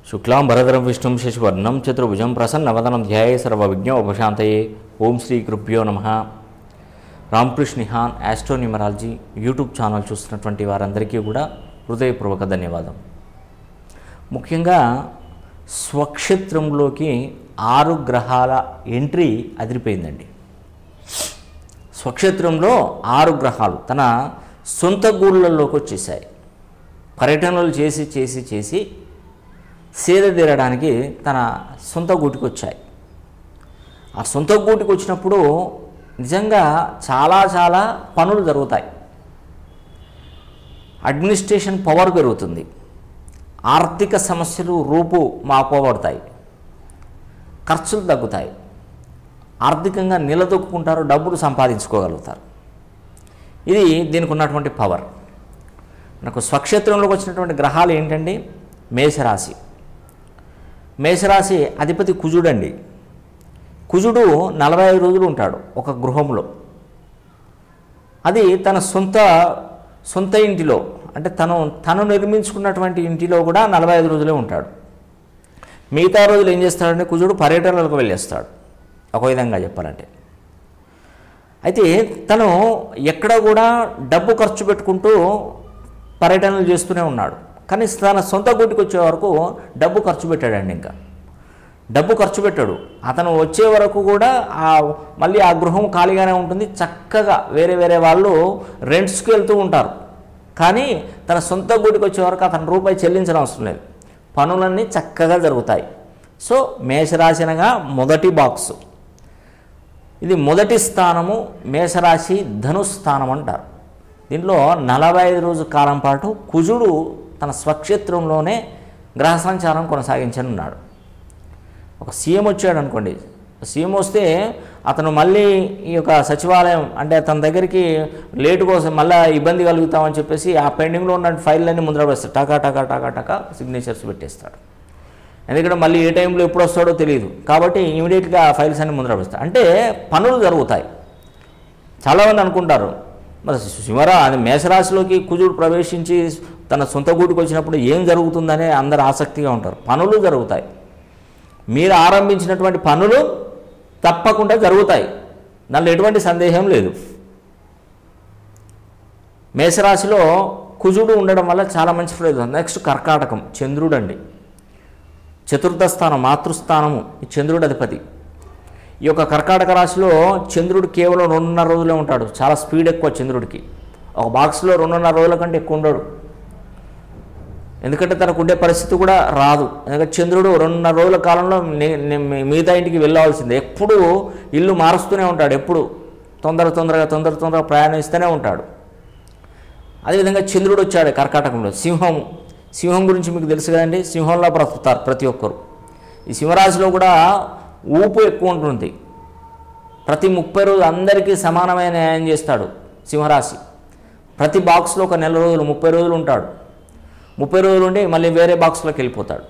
శుక్లాం భరధరం విష్ణుం శశివర్ణం చతుర్భుజం ప్రసన్నవదనం ధ్యాయే సర్వవిజ్ఞ ఉపశాంతయే ఓం శ్రీ కృభ్యో నమ రామకృష్ణ నిహాన్ ఆస్ట్రో న్యూమరాలజీ యూట్యూబ్ ఛానల్ చూస్తున్నటువంటి వారందరికీ కూడా హృదయపూర్వక ధన్యవాదం ముఖ్యంగా స్వక్షేత్రంలోకి ఆరు గ్రహాల ఎంట్రీ అదిరిపోయిందండి స్వక్షేత్రంలో ఆరు గ్రహాలు తన సొంత గూళ్ళల్లోకి వచ్చేసాయి పర్యటనలు చేసి చేసి చేసి సేద తీరడానికి తన సొంత గూటికి వచ్చాయి ఆ సొంత గూటికి వచ్చినప్పుడు నిజంగా చాలా చాలా పనులు జరుగుతాయి అడ్మినిస్ట్రేషన్ పవర్ పెరుగుతుంది ఆర్థిక సమస్యలు రూపు మాపోబడతాయి ఖర్చులు తగ్గుతాయి ఆర్థికంగా నిలదొక్కుంటారు డబ్బులు సంపాదించుకోగలుగుతారు ఇది దీనికి ఉన్నటువంటి పవర్ మనకు స్వక్షేత్రంలోకి వచ్చినటువంటి గ్రహాలు ఏంటండి మేషరాశి మేషరాశి అధిపతి కుజుడండి కుజుడు నలభై ఐదు రోజులు ఉంటాడు ఒక గృహంలో అది తన సొంత సొంత ఇంటిలో అంటే తను తను నిర్మించుకున్నటువంటి ఇంటిలో కూడా నలభై ఐదు రోజులే ఉంటాడు మిగతా రోజులు ఏం చేస్తాడంటే కుజుడు పర్యటనలకు వెళ్ళేస్తాడు ఒక విధంగా చెప్పాలంటే అయితే తను ఎక్కడ కూడా డబ్బు ఖర్చు పెట్టుకుంటూ పర్యటనలు చేస్తూనే ఉన్నాడు కానీ తన సొంత గుడికి వచ్చే వరకు డబ్బు ఖర్చు పెట్టాడండి ఇంకా డబ్బు ఖర్చు పెట్టాడు అతను వచ్చే వరకు కూడా ఆ మళ్ళీ ఆ గృహం ఖాళీగానే ఉంటుంది చక్కగా వేరే వేరే వాళ్ళు రెంట్స్కి వెళ్తూ ఉంటారు కానీ తన సొంత గుడికి వచ్చే వరకు అతను రూపాయి చెల్లించడం అవసరం లేదు పనులన్నీ చక్కగా జరుగుతాయి సో మేషరాశినగా మొదటి బాక్సు ఇది మొదటి స్థానము మేషరాశి ధనుస్థానం అంటారు దీంట్లో నలభై ఐదు రోజు కాలం పాటు కుజుడు తన స్వక్షేత్రంలోనే గ్రహ సంచారం కొనసాగించనున్నాడు ఒక సీఎం వచ్చాడు అనుకోండి సీఎం వస్తే అతను మళ్ళీ ఈ యొక్క సచివాలయం అంటే తన దగ్గరికి లేటు కోసం మళ్ళీ ఇబ్బంది కలుగుతామని చెప్పేసి ఆ పెండింగ్లో ఉన్న ఫైళ్ళన్నీ ముందర వేస్తాడు టకా టకా టకా టకా సిగ్నేచర్స్ పెట్టేస్తాడు ఎందుకంటే మళ్ళీ ఏ టైంలో ఎప్పుడు వస్తాడో తెలియదు కాబట్టి ఇమీడియట్గా ఆ ఫైల్స్ అన్ని ముందర వేస్తాడు అంటే పనులు జరుగుతాయి చాలామంది అనుకుంటారు మరి శివరా అది మేషరాశిలోకి కుజుడు ప్రవేశించి తన సొంత గూటికి వచ్చినప్పుడు ఏం జరుగుతుందనే అందరు ఆసక్తిగా ఉంటారు పనులు జరుగుతాయి మీరు ఆరంభించినటువంటి పనులు తప్పకుండా జరుగుతాయి దానిలో ఎటువంటి సందేహం లేదు మేషరాశిలో కుజుడు ఉండడం వల్ల చాలా మంచి ప్రయోజనం నెక్స్ట్ కర్కాటకం చంద్రుడు అండి చతుర్థ స్థానం మాతృస్థానము ఈ చంద్రుడు అధిపతి ఈ యొక్క కర్కాటక రాశిలో చంద్రుడు కేవలం రెండున్నర రోజులే ఉంటాడు చాలా స్పీడ్ ఎక్కువ చంద్రుడికి ఒక బాక్స్లో రెండున్నర రోజుల కంటే ఎక్కువ ఉండడు ఎందుకంటే తనకు ఉండే పరిస్థితి కూడా రాదు ఎందుకంటే చంద్రుడు రెండున్నర రోజుల కాలంలో నే- నే- మిగతా ఇంటికి వెళ్ళవలసిందే ఎప్పుడు ఇల్లు మారుస్తూనే ఉంటాడు ఎప్పుడు తొందర తొందరగా తొందర తొందరగా ప్రయాణిస్తూనే ఉంటాడు అదేవిధంగా చంద్రుడు వచ్చాడు కర్కాటకంలో సింహం సింహం గురించి మీకు తెలుసు కదండి సింహంలో బ్రతుకుతారు ప్రతి ఒక్కరు ఈ సింహరాశిలో కూడా ఊపు ఎక్కువ ఉంటుంది ప్రతి ముప్పై రోజులు అందరికీ సమానమైన న్యాయం చేస్తాడు సింహరాశి ప్రతి బాక్స్లో ఒక నెల రోజులు ముప్పై రోజులు ఉంటాడు ముప్పై రోజులు ఉండి మళ్ళీ వేరే బాక్స్లోకి వెళ్ళిపోతాడు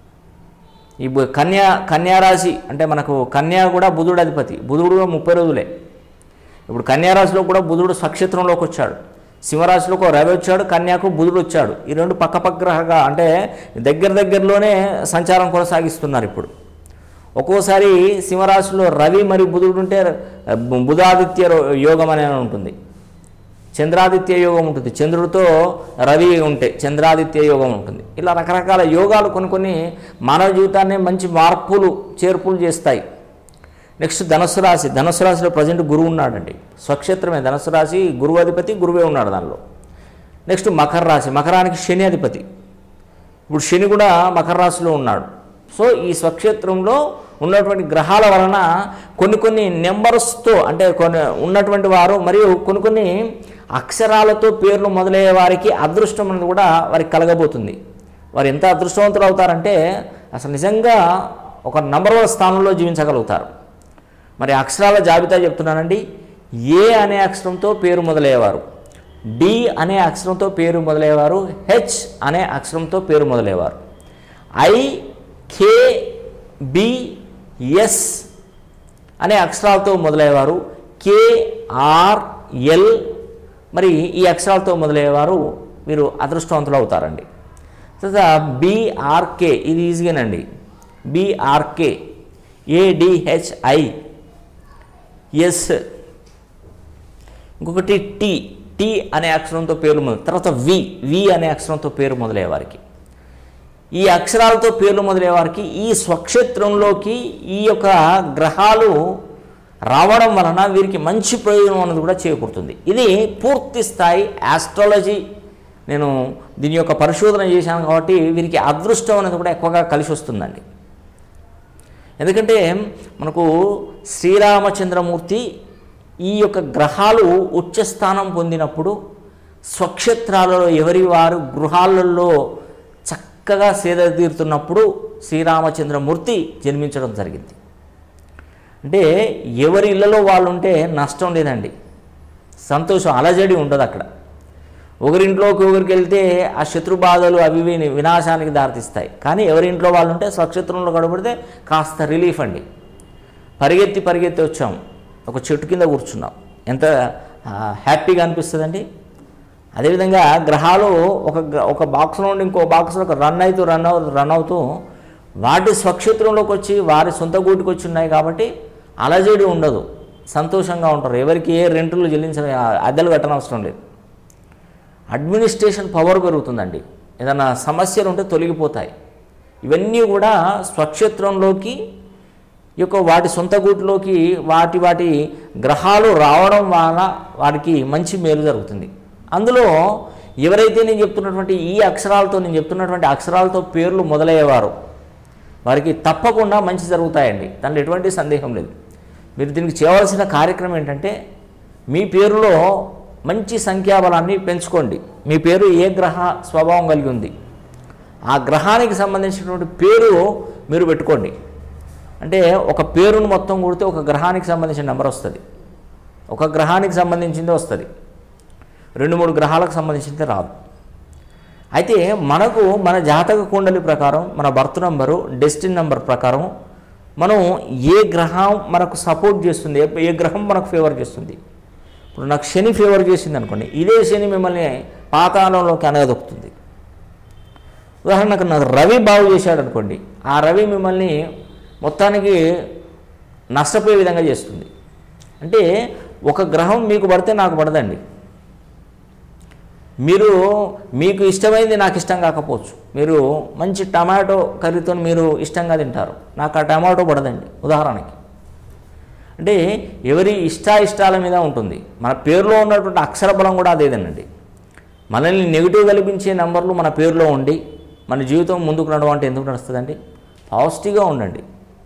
ఈ బు- కన్యా కన్యారాశి అంటే మనకు కన్యా కూడా బుధుడు అధిపతి బుధుడు కూడా ముప్పై రోజులే ఇప్పుడు కన్యారాశిలో కూడా బుధుడు స్వక్షేత్రంలోకి వచ్చాడు సింహరాశిలోకి ఒక రవి వచ్చాడు కన్యాకు బుధుడు వచ్చాడు ఈ రెండు పక్కపక్కగా అంటే దగ్గర దగ్గరలోనే సంచారం కొనసాగిస్తున్నారు ఇప్పుడు ఒక్కోసారి సింహరాశిలో రవి మరియు బుధుడు ఉంటే బు- బుధాదిత్య రో- యోగం అనే ఉంటుంది చంద్రాదిత్య యోగం ఉంటుంది చంద్రుడితో రవి ఉంటే చంద్రాదిత్య యోగం ఉంటుంది ఇలా రకరకాల యోగాలు కొన్ని కొన్ని మానవ జీవితాన్ని మంచి మార్పులు చేర్పులు చేస్తాయి నెక్స్ట్ ధనుసు రాశి ధనుసు రాశిలో ప్రజెంట్ గురువు ఉన్నాడండి స్వక్షేత్రమే ధనుసు రాశి గురువు అధిపతి గురువే ఉన్నాడు దానిలో నెక్స్ట్ మకర రాశి మకరానికి శని అధిపతి ఇప్పుడు శని కూడా మకర రాశిలో ఉన్నాడు సో ఈ స్వక్షేత్రంలో ఉన్నటువంటి గ్రహాల వలన కొన్ని కొన్ని నెంబర్స్తో అంటే కొన్ని ఉన్నటువంటి వారు మరియు కొన్ని కొన్ని అక్షరాలతో పేర్లు మొదలయ్యే వారికి అదృష్టం అనేది కూడా వారికి కలగబోతుంది వారు ఎంత అదృష్టవంతులు అవుతారంటే అసలు నిజంగా ఒక నంబర్ వన్ స్థానంలో జీవించగలుగుతారు మరి అక్షరాల జాబితా చెప్తున్నానండి ఏ అనే అక్షరంతో పేరు మొదలయ్యేవారు డి అనే అక్షరంతో పేరు మొదలయ్యేవారు హెచ్ అనే అక్షరంతో పేరు మొదలయ్యేవారు ఐ కే బి ఎస్ అనే అక్షరాలతో మొదలయ్యేవారు కే ఆర్ ఎల్ మరి ఈ అక్షరాలతో మొదలయ్యేవారు వీరు అదృష్టవంతులు అవుతారండి తర్వాత బీఆర్కే ఇది ఈజీగానండి బీఆర్కే ఏడిహెచ్ఐ ఎస్ ఇంకొకటి టీ టీ అనే అక్షరంతో పేరు మొదలు తర్వాత వి వి అనే అక్షరంతో పేరు మొదలయ్యే వారికి ఈ అక్షరాలతో పేర్లు మొదలయ్యే వారికి ఈ స్వక్షేత్రంలోకి ఈ యొక్క గ్రహాలు రావడం వలన వీరికి మంచి ప్రయోజనం అన్నది కూడా చేకూరుతుంది ఇది పూర్తి స్థాయి ఆస్ట్రాలజీ నేను దీని యొక్క పరిశోధన చేశాను కాబట్టి వీరికి అదృష్టం అనేది కూడా ఎక్కువగా కలిసి వస్తుందండి ఎందుకంటే మనకు శ్రీరామచంద్రమూర్తి ఈ యొక్క గ్రహాలు ఉచ్చస్థానం పొందినప్పుడు స్వక్షేత్రాలలో ఎవరి వారు గృహాలలో చక్కగా సేద తీరుతున్నప్పుడు శ్రీరామచంద్రమూర్తి జన్మించడం జరిగింది అంటే ఎవరి ఇళ్లలో వాళ్ళు ఉంటే నష్టం లేదండి సంతోషం అలజడి ఉండదు అక్కడ ఒకరింట్లోకి ఒకరికి వెళ్తే ఆ శత్రు బాధలు అవి ఇవి వినాశానికి దారితీస్తాయి కానీ ఎవరింట్లో వాళ్ళు ఉంటే స్వక్షేత్రంలో గడపడితే కాస్త రిలీఫ్ అండి పరిగెత్తి పరిగెత్తి వచ్చాం ఒక చెట్టు కింద కూర్చున్నాం ఎంత ఆ, హ్యాపీగా అనిపిస్తుందండి అదేవిధంగా గ్రహాలు ఒక గ్ర- ఒక బాక్స్ నుండి ఇంకో బాక్స్లోకి రన్ అవుతూ రన్ అవుతూ రన్ అవుతూ వాటి స్వక్షేత్రంలోకి వచ్చి వారి సొంత గూటికి వచ్చి ఉన్నాయి కాబట్టి అలజడి ఉండదు సంతోషంగా ఉంటారు ఎవరికి ఏ రెంటులు చెల్లించిన అద్దెలు కట్టనవసరం లేదు అడ్మినిస్ట్రేషన్ పవర్ పెరుగుతుందండి ఏదైనా సమస్యలు ఉంటే తొలగిపోతాయి ఇవన్నీ కూడా స్వక్షేత్రంలోకి ఈ యొక్క వాటి సొంత గూటిలోకి వాటి వాటి గ్రహాలు రావడం వలన వారికి మంచి మేలు జరుగుతుంది అందులో ఎవరైతే నేను చెప్తున్నటువంటి ఈ అక్షరాలతో నేను చెప్తున్నటువంటి అక్షరాలతో పేర్లు మొదలయ్యేవారు వారికి తప్పకుండా మంచి జరుగుతాయండి దాంట్లో ఎటువంటి సందేహం లేదు మీరు దీనికి చేయవలసిన కార్యక్రమం ఏంటంటే మీ పేరులో మంచి సంఖ్యాబలాన్ని పెంచుకోండి మీ పేరు ఏ గ్రహ స్వభావం కలిగి ఉంది ఆ గ్రహానికి సంబంధించినటువంటి పేరు మీరు పెట్టుకోండి అంటే ఒక పేరును మొత్తం కూడితే ఒక గ్రహానికి సంబంధించిన నెంబర్ వస్తుంది ఒక గ్రహానికి సంబంధించింది వస్తుంది రెండు మూడు గ్రహాలకు సంబంధించింది రాదు అయితే మనకు మన జాతక కుండలి ప్రకారం మన బర్త్ నంబరు డెస్టిన్ నంబర్ ప్రకారం మనం ఏ గ్రహం మనకు సపోర్ట్ చేస్తుంది ఏ- ఏ గ్రహం మనకు ఫేవర్ చేస్తుంది ఇప్పుడు నాకు శని ఫేవర్ చేసింది అనుకోండి ఇదే శని మిమ్మల్ని పాతాళంలోకి అనగదొక్కుతుంది ఉదాహరణకు నాకు రవి బాగు చేశాడు అనుకోండి ఆ రవి మిమ్మల్ని మొత్తానికి నష్టపోయే విధంగా చేస్తుంది అంటే ఒక గ్రహం మీకు పడితే నాకు పడదండి మీరు మీకు ఇష్టమైంది నాకు ఇష్టం కాకపోవచ్చు మీరు మంచి టమాటో కర్రీతో మీరు ఇష్టంగా తింటారు నాకు ఆ టమాటో పడదండి ఉదాహరణకి అంటే ఎవరి ఇష్టాయిష్టాల మీద ఉంటుంది మన పేరులో ఉన్నటువంటి అక్షర బలం కూడా అదేదేనండి మనల్ని నెగిటివ్ కల్పించే నెంబర్లు మన పేరులో ఉండి మన జీవితం ముందుకు నడవంటే ఎందుకు నడుస్తుందండి పాజిటివ్గా ఉండండి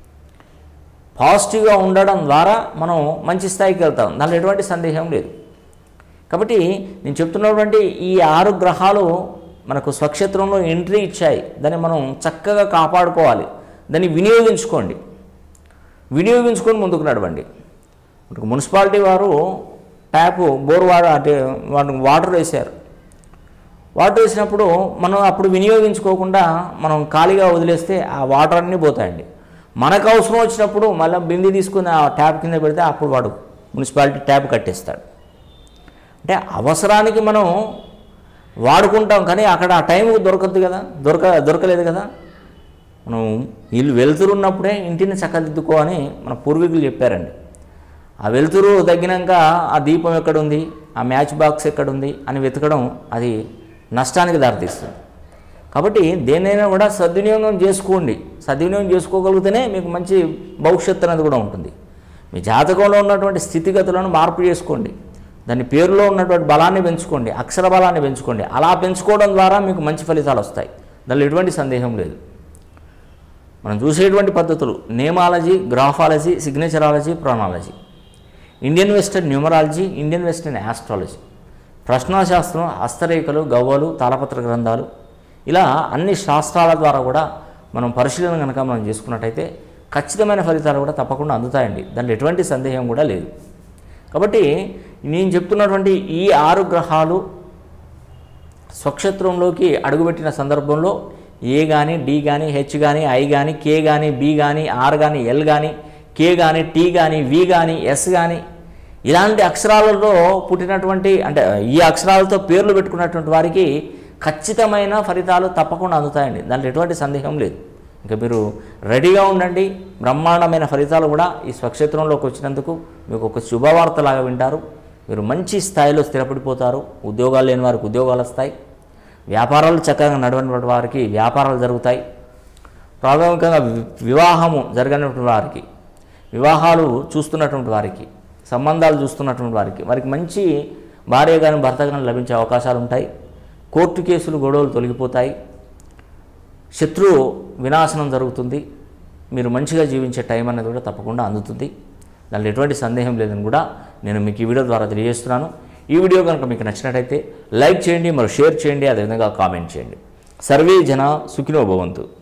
పాజిటివ్గా ఉండడం ద్వారా మనం మంచి స్థాయికి వెళ్తాం దాంట్లో ఎటువంటి సందేహం లేదు కాబట్టి నేను చెప్తున్నటువంటి ఈ ఆరు గ్రహాలు మనకు స్వక్షేత్రంలో ఎంట్రీ ఇచ్చాయి దాన్ని మనం చక్కగా కాపాడుకోవాలి దాన్ని వినియోగించుకోండి వినియోగించుకొని ముందుకు నడవండి ఇప్పుడు మున్సిపాలిటీ వారు ట్యాప్ బోర్ వాడు అంటే వాడు వాటర్ వేశారు వాటర్ వేసినప్పుడు మనం అప్పుడు వినియోగించుకోకుండా మనం ఖాళీగా వదిలేస్తే ఆ వాటర్ అన్నీ పోతాయండి మనకు అవసరం వచ్చినప్పుడు మళ్ళీ బింది తీసుకుని ఆ ట్యాప్ కింద పెడితే అప్పుడు వాడు మున్సిపాలిటీ ట్యాప్ కట్టేస్తాడు అంటే అవసరానికి మనం వాడుకుంటాం కానీ అక్కడ ఆ టైంకి దొరకద్దు కదా దొరక దొరకలేదు కదా మనం ఇల్లు వెలుతురున్నప్పుడే ఇంటిని చక్కదిద్దుకో అని మన పూర్వీకులు చెప్పారండి ఆ వెలుతురు తగ్గినాక ఆ దీపం ఎక్కడుంది ఆ మ్యాచ్ బాక్స్ ఎక్కడుంది అని వెతకడం అది నష్టానికి దారితీస్తుంది కాబట్టి దేన్నైనా కూడా సద్వినియోగం చేసుకోండి సద్వినియోగం చేసుకోగలిగితేనే మీకు మంచి భవిష్యత్తు అనేది కూడా ఉంటుంది మీ జాతకంలో ఉన్నటువంటి స్థితిగతులను మార్పు చేసుకోండి దాని పేరులో ఉన్నటువంటి బలాన్ని పెంచుకోండి అక్షర బలాన్ని పెంచుకోండి అలా పెంచుకోవడం ద్వారా మీకు మంచి ఫలితాలు వస్తాయి దానిలో ఎటువంటి సందేహం లేదు మనం చూసేటువంటి పద్ధతులు నేమాలజీ గ్రాఫాలజీ సిగ్నేచరాలజీ ప్రాణాలజీ Indian western numerology Indian western astrology ప్రశ్నాశాస్త్రం హస్తరేఖలు గవ్వలు తాళపత్ర గ్రంథాలు ఇలా అన్ని శాస్త్రాల ద్వారా కూడా మనం పరిశీలన కనుక మనం చేసుకున్నట్టయితే ఖచ్చితమైన ఫలితాలు కూడా తప్పకుండా అందుతాయండి దాంట్లో ఎటువంటి సందేహం కూడా లేదు కాబట్టి నేను చెప్తున్నటువంటి ఈ ఆరు గ్రహాలు స్వక్షేత్రంలోకి అడుగుపెట్టిన సందర్భంలో ఏ కానీ డి కానీ హెచ్ కానీ ఐ కానీ కే కానీ బి కానీ ఆర్ కానీ ఎల్ కానీ కే కానీ టీ కానీ వి కానీ ఎస్ కానీ ఇలాంటి అక్షరాలలో పుట్టినటువంటి అంటే ఈ అక్షరాలతో పేర్లు పెట్టుకున్నటువంటి వారికి ఖచ్చితమైన ఫలితాలు తప్పకుండా అందుతాయండి దాంట్లో ఎటువంటి సందేహం లేదు ఇంకా మీరు రెడీగా ఉండండి బ్రహ్మాండమైన ఫలితాలు కూడా ఈ స్వక్షేత్రంలోకి వచ్చినందుకు మీకు ఒక శుభవార్తలాగా వింటారు మీరు మంచి స్థాయిలో స్థిరపడిపోతారు ఉద్యోగాలు లేని వారికి ఉద్యోగాలు వస్తాయి వ్యాపారాలు చక్కగా నడవని వారికి వ్యాపారాలు జరుగుతాయి ప్రాథమికంగా వి- వివాహము జరగనటువంటి వారికి వివాహాలు చూస్తున్నటువంటి వారికి సంబంధాలు చూస్తున్నటువంటి వారికి వారికి మంచి భార్య కానీ భర్త కానీ లభించే అవకాశాలు ఉంటాయి కోర్టు కేసులు గొడవలు తొలగిపోతాయి శత్రువు వినాశనం జరుగుతుంది మీరు మంచిగా జీవించే టైం అనేది కూడా తప్పకుండా అందుతుంది దాంట్లో ఎటువంటి సందేహం లేదని కూడా నేను మీకు ఈ వీడియో ద్వారా తెలియజేస్తున్నాను ఈ వీడియో కనుక మీకు నచ్చినట్టయితే లైక్ చేయండి మరియు షేర్ చేయండి అదేవిధంగా కామెంట్ చేయండి సర్వే జన సుఖినో భవంతు